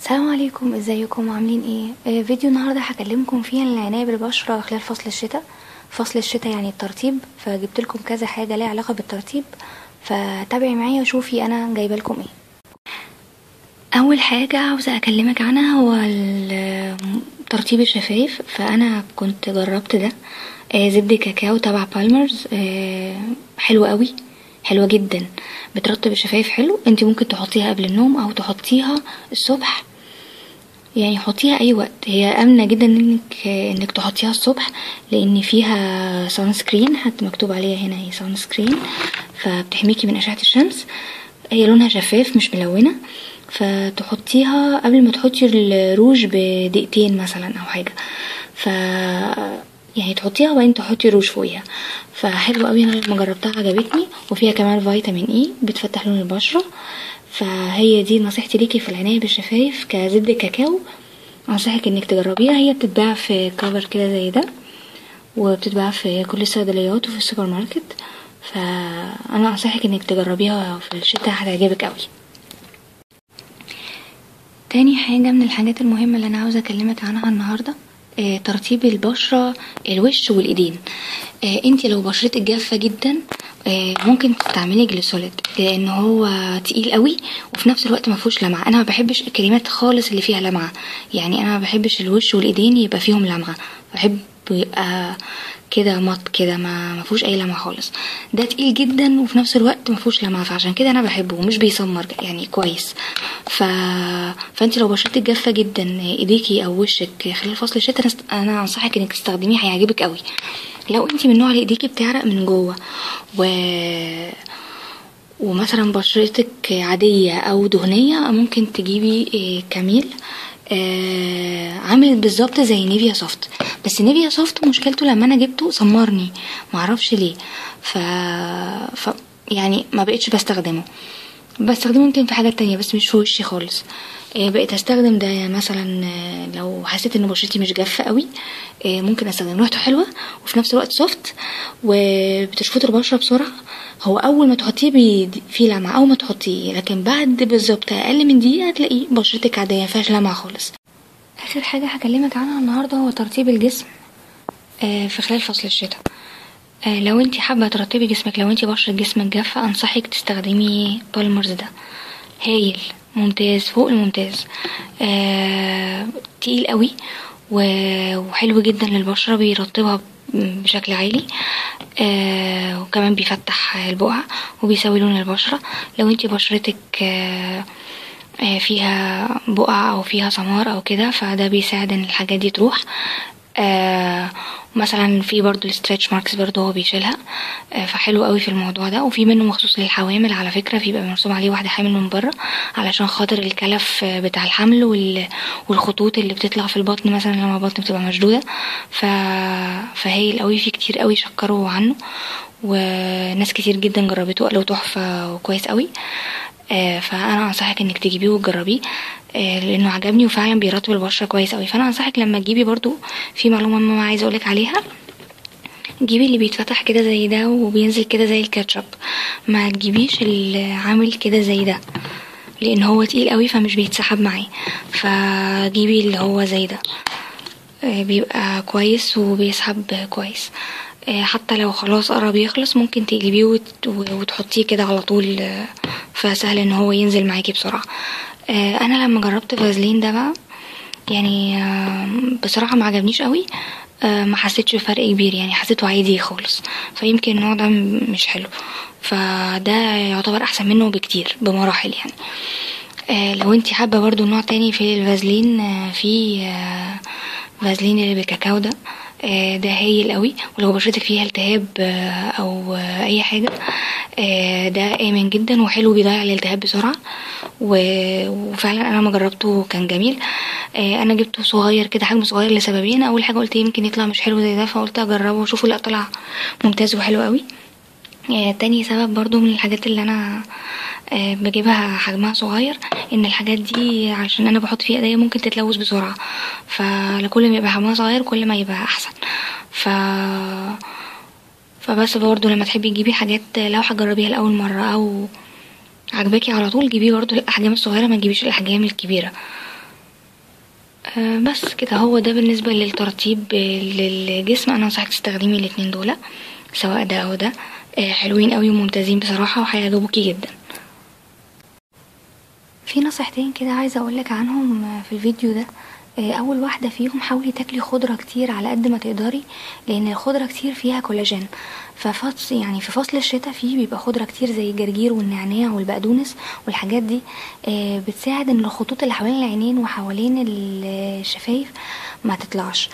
السلام عليكم ازيكم عاملين ايه آه فيديو النهارده هكلمكم فيه عن العنايه بالبشره خلال فصل الشتاء فصل الشتاء يعني الترطيب فجبت لكم كذا حاجه ليها علاقه بالترطيب فتابعي معايا وشوفي انا جايبه لكم ايه اول حاجه عاوزه اكلمك عنها هو ترطيب الشفايف فانا كنت جربت ده آه زبده كاكاو تبع بالمرز آه حلو قوي حلوة جدا بترطب الشفايف حلو انت ممكن تحطيها قبل النوم او تحطيها الصبح يعني حطيها اي وقت هي امنه جدا انك انك تحطيها الصبح لان فيها سان سكرين حتى مكتوب عليها هنا هي سان سكرين فبتحميكي من اشعه الشمس هي لونها شفاف مش ملونه فتحطيها قبل ما تحطي الروج بدقيقتين مثلا او حاجه ف يعني تحطيها وبعدين تحطي روج فوقيها فحلوه قوي انا لما جربتها عجبتني وفيها كمان فيتامين اي بتفتح لون البشره فهي دي نصيحتي ليكي في العنايه بالشفايف كزبده كاكاو انصحك انك تجربيها هي بتتباع في كفر كده زي ده وبتتباع في كل الصيدليات وفي السوبر ماركت فانا انصحك انك تجربيها في الشتاء هتعجبك قوي تاني حاجه من الحاجات المهمه اللي انا عاوزه اكلمك عنها النهارده آه ترطيب البشرة الوش والايدين آه انت لو بشرتك جافة جدا آه ممكن تستعملي جليسوليد لان هو تقيل قوي وفي نفس الوقت ما فيهوش لمعه انا ما بحبش الكريمات خالص اللي فيها لمعه يعني انا ما بحبش الوش والايدين يبقى فيهم لمعه بحب يبقى كده مط كده ما ما فيهوش اي لمعه خالص ده تقيل جدا وفي نفس الوقت ما فيهوش لمعه فعشان كده انا بحبه ومش بيسمر يعني كويس ف فانت لو بشرتك جافه جدا ايديكي او وشك خلال فصل الشتاء انا انصحك انك تستخدميه هيعجبك قوي لو انت من النوع اللي ايديكي بتعرق من جوه و ومثلا بشرتك عادية أو دهنية ممكن تجيبي كاميل آه عامل بالظبط زي نيفيا سوفت بس نيفيا سوفت مشكلته لما انا جبته سمرني معرفش ليه ف... ف يعني ما بقتش بستخدمه بستخدمه يمكن في حاجات تانية بس مش في وشي خالص آه بقيت استخدم ده مثلا آه لو حسيت ان بشرتي مش جافه قوي آه ممكن استخدم ريحته حلوه وفي نفس الوقت سوفت وبتشفط البشره بسرعه هو اول ما تحطيه بي... فيه لمعه اول ما تحطيه لكن بعد بالظبط اقل من دقيقه هتلاقي بشرتك عاديه مفيهاش لمعه خالص اخر حاجه هكلمك عنها النهارده هو ترطيب الجسم آه في خلال فصل الشتاء آه لو انت حابه ترطبي جسمك لو انت بشره جسمك جافه انصحك تستخدمي بالمرز ده هايل ممتاز فوق الممتاز آه تقيل قوي وحلو جدا للبشره بيرطبها بشكل عالي آه وكمان بيفتح البقع وبيسوي لون البشرة لو انتي بشرتك آه آه فيها بقع او فيها سمار او كده فده بيساعد ان الحاجات دي تروح آه مثلا في برضو الستريتش ماركس برضو هو بيشيلها آه فحلو قوي في الموضوع ده وفي منه مخصوص للحوامل على فكره بيبقى مرسوم عليه واحده حامل من بره علشان خاطر الكلف بتاع الحمل والخطوط اللي بتطلع في البطن مثلا لما البطن بتبقى مشدوده ف... فهايل قوي في كتير قوي شكروا عنه وناس كتير جدا جربته قالوا تحفه وكويس قوي آه فانا انصحك انك تجيبيه وتجربيه آه لانه عجبني وفعلا بيرطب البشره كويس قوي فانا انصحك لما تجيبي برضو في معلومه ما عايزه اقولك عليها جيبي اللي بيتفتح كده زي ده وبينزل كده زي الكاتشب ما تجيبيش اللي عامل كده زي ده لان هو تقيل قوي فمش بيتسحب معاه فجيبي اللي هو زي ده آه بيبقى كويس وبيسحب كويس حتى لو خلاص قرب يخلص ممكن تقلبيه وت... وتحطيه كده على طول فسهل ان هو ينزل معاكي بسرعه انا لما جربت فازلين ده بقى يعني بصراحه ما عجبنيش قوي ما حسيتش بفرق كبير يعني حسيته عادي خالص فيمكن النوع ده مش حلو فده يعتبر احسن منه بكتير بمراحل يعني لو انتي حابه برضو نوع تاني في الفازلين في فازلين اللي بالكاكاو ده ده هايل قوي ولو بشرتك فيها التهاب او اي حاجه ده امن جدا وحلو بيضيع الالتهاب بسرعه وفعلا انا ما جربته كان جميل انا جبته صغير كده حجم صغير لسببين اول حاجه قلت يمكن يطلع مش حلو زي ده فقلت اجربه واشوفه لا طلع ممتاز وحلو قوي تاني سبب برضو من الحاجات اللي انا بجيبها حجمها صغير ان الحاجات دي عشان انا بحط فيها ايديا ممكن تتلوث بسرعه فلكل ما يبقى حجمها صغير كل ما يبقى احسن ف فبس برضو لما تحبي تجيبي حاجات لو هتجربيها لاول مره او عجباكي على طول جيبيه برضو الاحجام الصغيره ما تجيبيش الاحجام الكبيره بس كده هو ده بالنسبة للترطيب للجسم انا انصحك تستخدمي الاتنين دول سواء ده او ده حلوين اوي وممتازين بصراحة وهيعجبوكي جدا في نصيحتين كده عايزة اقولك عنهم في الفيديو ده اول واحدة فيهم حاولي تاكلي خضرة كتير على قد ما تقدري لان الخضرة كتير فيها كولاجين ف يعني في فصل الشتا فيه بيبقى خضرة كتير زي الجرجير والنعناع والبقدونس والحاجات دي بتساعد ان الخطوط اللي حوالين العينين وحوالين الشفايف متطلعش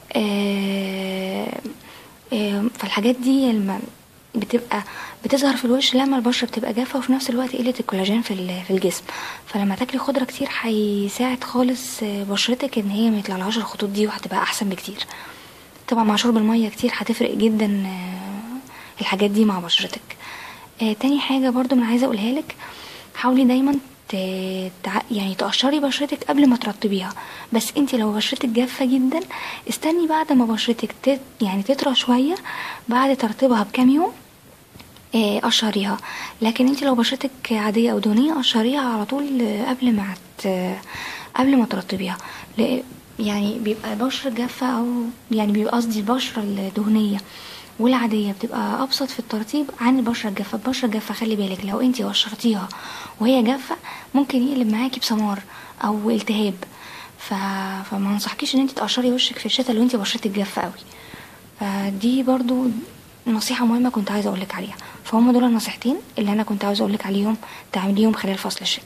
فالحاجات دي بتبقى بتظهر في الوش لما البشرة بتبقى جافة وفي نفس الوقت قلة الكولاجين في الجسم فلما تاكلي خضرة كتير هيساعد خالص بشرتك ان هي ميطلعلهاش الخطوط دي وهتبقى احسن بكتير طبعا مع شرب المية كتير هتفرق جدا الحاجات دي مع بشرتك تاني حاجة برضو انا عايزة اقولهالك حاولي دايما يعني تقشري بشرتك قبل ما ترطبيها بس انتي لو بشرتك جافة جدا استني بعد ما بشرتك يعني تطرى شوية بعد ترطيبها بكام يوم قشريها لكن انتي لو بشرتك عادية او دهنية قشريها على طول قبل ما قبل ما ترطبيها يعني بيبقى البشرة الجافة او يعني بيبقى قصدي البشرة الدهنية والعادية بتبقى ابسط في الترطيب عن البشرة الجافة البشرة الجافة خلي بالك لو انتي قشرتيها وهي جافة ممكن يقلب معاكي بسمار او التهاب ف... فما انصحكيش ان انتي تقشري وشك في الشتا لو انتي بشرتك جافة اوي فدي برضو نصيحة مهمة كنت عايزة اقولك عليها فهم دول النصيحتين اللي انا كنت عاوزة اقولك عليهم تعمليهم خلال فصل الشتا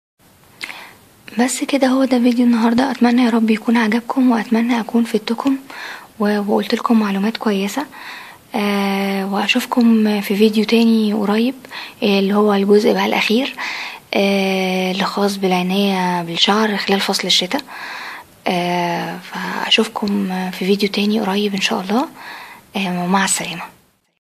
بس كده هو ده فيديو النهاردة اتمنى يا رب يكون عجبكم واتمنى اكون فدتكم وقلت لكم معلومات كويسة أه واشوفكم في فيديو تاني قريب اللي هو الجزء بقى الاخير أه اللي خاص بالعناية بالشعر خلال فصل الشتاء أه فاشوفكم في فيديو تاني قريب ان شاء الله ومع السلامه